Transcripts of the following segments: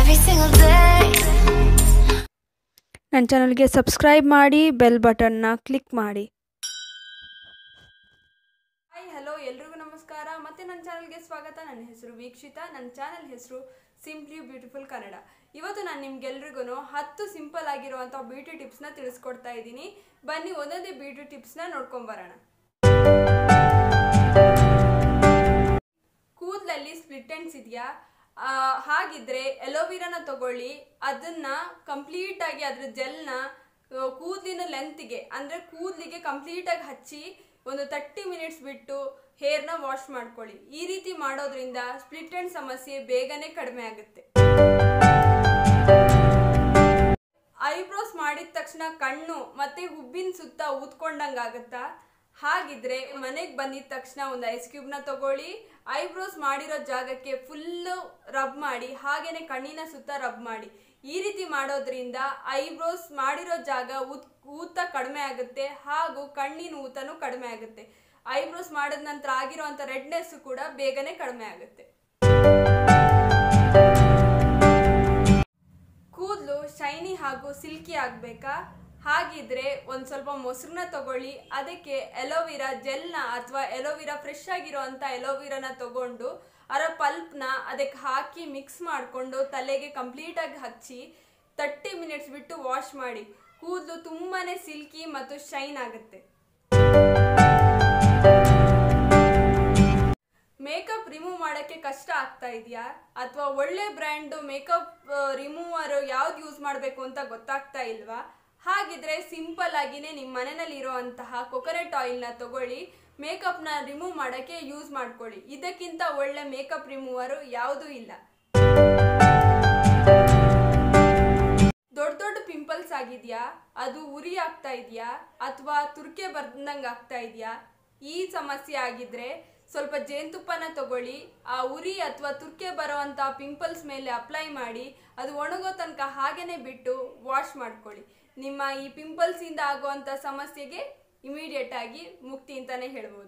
every single day. ನನ್ನ ಚಾನಲ್ಗೆ subscribe ಮಾಡಿ ಬೆಲ್ ಬಟನ್ನ ಕ್ಲಿಕ್ ಮಾಡಿ ಹಾಯ್ ಹಲೋ ಎಲ್ರಿಗೂ ನಮಸ್ಕಾರ ಮತ್ತೆ ನನ್ನ ಚಾನಲ್ಗೆ ಸ್ವಾಗತ ನನ್ನ ಹೆಸರು ವೀಕ್ಷಿತ ನನ್ನ ಚಾನಲ್ ಹೆಸರು ಸಿಂಪ್ಲಿ ಬ್ಯೂಟಿಫುಲ್ ಕನ್ನಡ ಇವತ್ತು ನಾನು ನಿಮ್ಗೆಲ್ರಿಗೂ ಹತ್ತು ಸಿಂಪಲ್ ಆಗಿರುವಂಥ ಬ್ಯೂಟಿ ಟಿಪ್ಸ್ನ ತಿಳಿಸ್ಕೊಡ್ತಾ ಇದ್ದೀನಿ ಬನ್ನಿ ಒಂದೊಂದೇ ಬ್ಯೂಟಿ ಟಿಪ್ಸ್ನ ನೋಡ್ಕೊಂಬರೋಣ ಕೂದಲಲ್ಲಿ ಸ್ಪ್ಲಿಟ್ ಎಂಡ್ಸ್ ಇದೆಯಾ ಆ, ಹಾಗಿದ್ರೆ ಎಲೋವಿರಾನ ತಗೊಳ್ಳಿ ಅದನ್ನ ಕಂಪ್ಲೀಟ್ ಆಗಿ ಅದ್ರ ಜೆಲ್ನ ಕೂದಲಿನ ಲೆಂತ್ಗೆ ಅಂದ್ರೆ ಕೂದಲಿಗೆ ಕಂಪ್ಲೀಟ್ ಆಗಿ ಹಚ್ಚಿ ಒಂದು ತರ್ಟಿ ಮಿನಿಟ್ಸ್ ಬಿಟ್ಟು ಹೇರ್ನ ವಾಶ್ ಮಾಡ್ಕೊಳ್ಳಿ ಈ ರೀತಿ ಮಾಡೋದ್ರಿಂದ ಸ್ಪ್ಲಿಟ್ ಎಂಡ್ ಸಮಸ್ಯೆ ಬೇಗನೆ ಕಡಿಮೆ ಆಗುತ್ತೆ ಐಬ್ರೋಸ್ ಮಾಡಿದ ತಕ್ಷಣ ಕಣ್ಣು ಮತ್ತೆ ಹುಬ್ಬಿನ ಸುತ್ತ ಊದ್ಕೊಂಡಂಗಾಗತ್ತಾ ಹಾಗಿದ್ರೆ ಮನೆಗೆ ಬಂದಿದ ತಕ್ಷಣ ಒಂದು ಐಸ್ ಕ್ಯೂಬ್ನ ತಗೊಳ್ಳಿ ಐಬ್ರೋಸ್ ಮಾಡಿರೋ ಜಾಗಕ್ಕೆ ಫುಲ್ ರಬ್ ಮಾಡಿ ಹಾಗೇನೆ ಕಣ್ಣಿನ ಸುತ್ತ ರಬ್ ಮಾಡಿ ಈ ರೀತಿ ಮಾಡೋದ್ರಿಂದ ಐಬ್ರೋಸ್ ಮಾಡಿರೋ ಜಾಗ ಊತ್ ಊತ ಕಡಿಮೆ ಆಗುತ್ತೆ ಹಾಗೂ ಕಣ್ಣಿನ ಊತನೂ ಕಡಿಮೆ ಆಗುತ್ತೆ ಐಬ್ರೋಸ್ ಮಾಡಿದ ನಂತರ ಆಗಿರೋಂಥ ರೆಡ್ನೆಸ್ ಕೂಡ ಬೇಗನೆ ಕಡಿಮೆ ಆಗುತ್ತೆ ಕೂದಲು ಶೈನಿ ಹಾಗೂ ಸಿಲ್ಕಿ ಆಗಬೇಕಾ ಹಾಗಿದ್ರೆ ಒಂದು ಸ್ವಲ್ಪ ಮೊಸರನ್ನ ತಗೊಳ್ಳಿ ಅದಕ್ಕೆ ಎಲೋವಿರಾ ಜೆಲ್ನ ಅಥವಾ ಎಲೋವಿರಾ ಫ್ರೆಶ್ ಆಗಿರೋಂಥ ಎಲೋವಿರಾನ ತಗೊಂಡು ಅದರ ಪಲ್ಪ್ನ ಅದಕ್ಕೆ ಹಾಕಿ ಮಿಕ್ಸ್ ಮಾಡಿಕೊಂಡು ತಲೆಗೆ ಕಂಪ್ಲೀಟಾಗಿ ಹಚ್ಚಿ ತರ್ಟಿ ಮಿನಿಟ್ಸ್ ಬಿಟ್ಟು ವಾಶ್ ಮಾಡಿ ಕೂದಲು ತುಂಬಾ ಸಿಲ್ಕಿ ಮತ್ತು ಶೈನ್ ಆಗುತ್ತೆ ಮೇಕಪ್ ರಿಮೂವ್ ಮಾಡೋಕ್ಕೆ ಕಷ್ಟ ಆಗ್ತಾ ಇದೆಯಾ ಅಥವಾ ಒಳ್ಳೆ ಬ್ರ್ಯಾಂಡು ಮೇಕಪ್ ರಿಮೂವರ್ ಯಾವ್ದು ಯೂಸ್ ಮಾಡಬೇಕು ಅಂತ ಗೊತ್ತಾಗ್ತಾ ಇಲ್ವಾ ಹಾಗಿದ್ರೆ ಸಿಂಪಲ್ ಆಗಿನೇ ನಿಮ್ಮ ಮನೆಯಲ್ಲಿ ಇರುವಂತಹ ಕೊಕೊನೆಟ್ ಆಯಿಲ್ನ ತಗೊಳ್ಳಿ ಮೇಕಪ್ನ ರಿಮೂವ್ ಮಾಡೋಕ್ಕೆ ಯೂಸ್ ಮಾಡ್ಕೊಳ್ಳಿ ಇದಕ್ಕಿಂತ ಒಳ್ಳೆ ಮೇಕಪ್ ರಿಮೂವರು ಯಾವುದೂ ಇಲ್ಲ ದೊಡ್ಡ ದೊಡ್ಡ ಪಿಂಪಲ್ಸ್ ಆಗಿದೆಯಾ ಅದು ಉರಿ ಆಗ್ತಾ ಇದೆಯಾ ಅಥವಾ ತುರ್ಕೆ ಬರ್ದಂಗೆ ಆಗ್ತಾ ಇದೆಯಾ ಈ ಸಮಸ್ಯೆ ಆಗಿದ್ರೆ ಸ್ವಲ್ಪ ಜೇನುತುಪ್ಪನ ತಗೊಳ್ಳಿ ಆ ಉರಿ ಅಥವಾ ತುರ್ಕೆ ಬರೋವಂಥ ಪಿಂಪಲ್ಸ್ ಮೇಲೆ ಅಪ್ಲೈ ಮಾಡಿ ಅದು ಒಣಗೋ ತನಕ ಹಾಗೇನೆ ಬಿಟ್ಟು ವಾಶ್ ಮಾಡ್ಕೊಳ್ಳಿ ನಿಮ್ಮ ಈ ಪಿಂಪಲ್ಸಿಂದ ಆಗುವಂಥ ಸಮಸ್ಯೆಗೆ ಇಮಿಡಿಯೇಟ್ ಆಗಿ ಮುಕ್ತಿ ಅಂತಾನೆ ಹೇಳ್ಬೋದು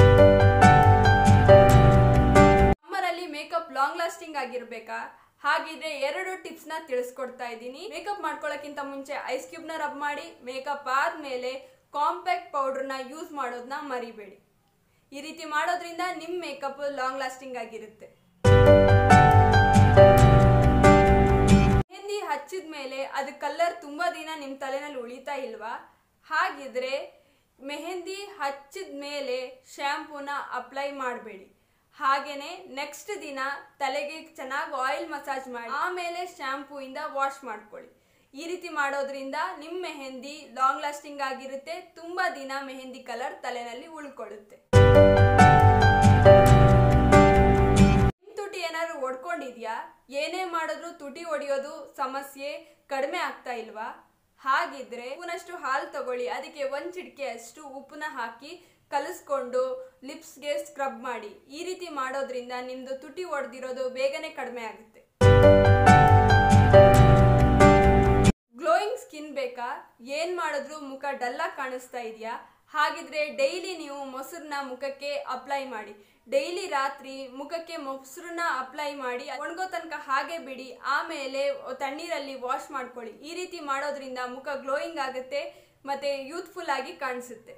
ಸಮ್ಮರಲ್ಲಿ ಮೇಕಪ್ ಲಾಂಗ್ ಲಾಸ್ಟಿಂಗ್ ಆಗಿರ್ಬೇಕಾ ಹಾಗಿದ್ರೆ ಎರಡು ಟಿಪ್ಸ್ ನ ತಿಳಿಸ್ಕೊಡ್ತಾ ಇದ್ದೀನಿ ಮೇಕಪ್ ಮಾಡ್ಕೊಳ್ಳೋಕ್ಕಿಂತ ಮುಂಚೆ ಐಸ್ ಕ್ಯೂಬ್ ನ ರಬ್ ಮಾಡಿ ಮೇಕಪ್ ಆದ್ಮೇಲೆ ಕಾಂಪ್ಯಾಕ್ಟ್ ಪೌಡರ್ನ ಯೂಸ್ ಮಾಡೋದನ್ನ ಮರಿಬೇಡಿ ಈ ರೀತಿ ಮಾಡೋದ್ರಿಂದ ನಿಮ್ ಮೇಕಪ್ ಲಾಂಗ್ ಲಾಸ್ಟಿಂಗ್ ಆಗಿರುತ್ತೆ ಮೆಹಂದಿ ಹಚ್ಚಿದ ಮೇಲೆ ಅದು ಕಲರ್ ತುಂಬಾ ದಿನ ನಿಮ್ ತಲೆನಲ್ಲಿ ಉಳಿತಾ ಇಲ್ವಾ ಹಾಗಿದ್ರೆ ಮೆಹಂದಿ ಹಚ್ಚಿದ ಮೇಲೆ ಶ್ಯಾಂಪೂನ ಅಪ್ಲೈ ಮಾಡಬೇಡಿ ಹಾಗೇನೆ ನೆಕ್ಸ್ಟ್ ದಿನ ತಲೆಗೆ ಚೆನ್ನಾಗಿ ಆಯಿಲ್ ಮಸಾಜ್ ಮಾಡಿ ಆಮೇಲೆ ಶಾಂಪೂ ಇಂದ ವಾಶ್ ಮಾಡ್ಕೊಳ್ಳಿ ಈ ರೀತಿ ಮಾಡೋದ್ರಿಂದ ನಿಮ್ಮ ಮೆಹಂದಿ ಲಾಂಗ್ ಲಾಸ್ಟಿಂಗ್ ಆಗಿರುತ್ತೆ ತುಂಬಾ ದಿನ ಮೆಹಂದಿ ಕಲರ್ ತಲೆನಲ್ಲಿ ಉಳ್ಕೊಳ್ಳುತ್ತೆ ನಿಮ್ ತುಟಿ ಏನಾದ್ರು ಒಡ್ಕೊಂಡಿದ್ಯಾ ಏನೇ ಮಾಡಿದ್ರು ತುಟಿ ಒಡೆಯೋದು ಸಮಸ್ಯೆ ಕಡಿಮೆ ಆಗ್ತಾ ಇಲ್ವಾ ಹಾಗಿದ್ರೆ ಉಪ್ಪನಷ್ಟು ಹಾಲು ತಗೊಳ್ಳಿ ಅದಕ್ಕೆ ಒಂದ್ ಚಿಟಿಕೆ ಅಷ್ಟು ಉಪ್ಪನ್ನ ಹಾಕಿ ಕಲಿಸ್ಕೊಂಡು ಲಿಪ್ಸ್ಗೆ ಸ್ಕ್ರಬ್ ಮಾಡಿ ಈ ರೀತಿ ಮಾಡೋದ್ರಿಂದ ನಿಮ್ದು ತುಟಿ ಒಡೆದಿರೋದು ಬೇಗನೆ ಕಡಿಮೆ ಆಗುತ್ತೆ ಗ್ಲೋಯಿಂಗ್ ಸ್ಕಿನ್ ಬೇಕಾ ಏನ್ ಮಾಡಿದ್ರು ಮುಖ ಡಲ್ಲಾಗಿ ಕಾಣಿಸ್ತಾ ಇದೆಯಾ ಹಾಗಿದ್ರೆ ಡೈಲಿ ನೀವು ಮೊಸರನ್ನ ಮುಖಕ್ಕೆ ಅಪ್ಲೈ ಮಾಡಿ ಡೈಲಿ ರಾತ್ರಿ ಮುಖಕ್ಕೆ ಮೊಸರನ್ನ ಅಪ್ಲೈ ಮಾಡಿ ಒಣಗೋ ತನಕ ಹಾಗೆ ಬಿಡಿ ಆಮೇಲೆ ತಣ್ಣೀರಲ್ಲಿ ವಾಶ್ ಮಾಡ್ಕೊಳ್ಳಿ ಈ ರೀತಿ ಮಾಡೋದ್ರಿಂದ ಮುಖ ಗ್ಲೋಯಿಂಗ್ ಆಗುತ್ತೆ ಮತ್ತೆ ಯೂತ್ಫುಲ್ ಆಗಿ ಕಾಣಿಸುತ್ತೆ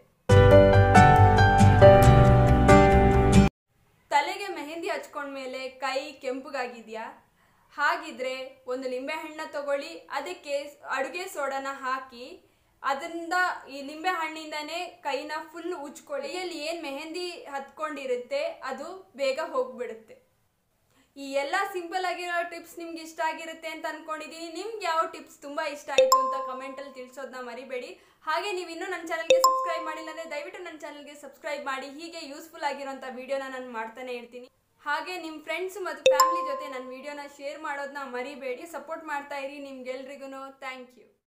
ತಲೆಗೆ ಮೆಹಂದಿ ಹಚ್ಕೊಂಡ್ಮೇಲೆ ಕೈ ಕೆಂಪುಗಾಗಿದ್ಯಾ ಹಾಗಿದ್ರೆ ಒಂದು ಲಿಂಬೆ ಹಣ್ಣ ತಗೊಳ್ಳಿ ಅದಕ್ಕೆ ಅಡುಗೆ ಸೋಡಾನ ಹಾಕಿ ಅದರಿಂದ ಈ ಲಿಂಬೆ ಹಣ್ಣಿಂದನೇ ಕೈನ ಫುಲ್ ಉಜ್ಕೊಳ್ಳಿ ಅಲ್ಲಿ ಏನು ಮೆಹಂದಿ ಹತ್ಕೊಂಡಿರುತ್ತೆ ಅದು ಬೇಗ ಹೋಗ್ಬಿಡುತ್ತೆ ಈ ಎಲ್ಲ ಸಿಂಪಲ್ ಆಗಿರೋ ಟಿಪ್ಸ್ ನಿಮ್ಗೆ ಇಷ್ಟ ಆಗಿರುತ್ತೆ ಅಂತ ಅನ್ಕೊಂಡಿದೀನಿ ನಿಮ್ಗೆ ಯಾವ ಟಿಪ್ಸ್ ತುಂಬಾ ಇಷ್ಟ ಆಯಿತು ಅಂತ ಕಮೆಂಟಲ್ಲಿ ತಿಳಿಸೋದನ್ನ ಮರಿಬೇಡಿ ಹಾಗೆ ನೀವು ಇನ್ನೂ ನನ್ನ ಚಾನಲ್ಗೆ ಸಬ್ಸ್ಕ್ರೈಬ್ ಮಾಡಿಲ್ಲ ಅಂದರೆ ದಯವಿಟ್ಟು ನನ್ನ ಚಾನಲ್ಗೆ ಸಬ್ಸ್ಕ್ರೈಬ್ ಮಾಡಿ ಹೀಗೆ ಯೂಸ್ಫುಲ್ ಆಗಿರೋಂಥ ವಿಡಿಯೋನ ನಾನು ಮಾಡ್ತಾನೆ ಇರ್ತೀನಿ ಹಾಗೆ ನಿಮ್ಮ ಫ್ರೆಂಡ್ಸ್ ಮತ್ತು ಫ್ಯಾಮಿಲಿ ಜೊತೆ ನನ್ನ ವಿಡಿಯೋನ ಶೇರ್ ಮಾಡೋದನ್ನ ಮರಿಬೇಡಿ ಸಪೋರ್ಟ್ ಮಾಡ್ತಾ ಇರಿ ನಿಮ್ಗೆಲ್ರಿಗೂ ಥ್ಯಾಂಕ್ ಯು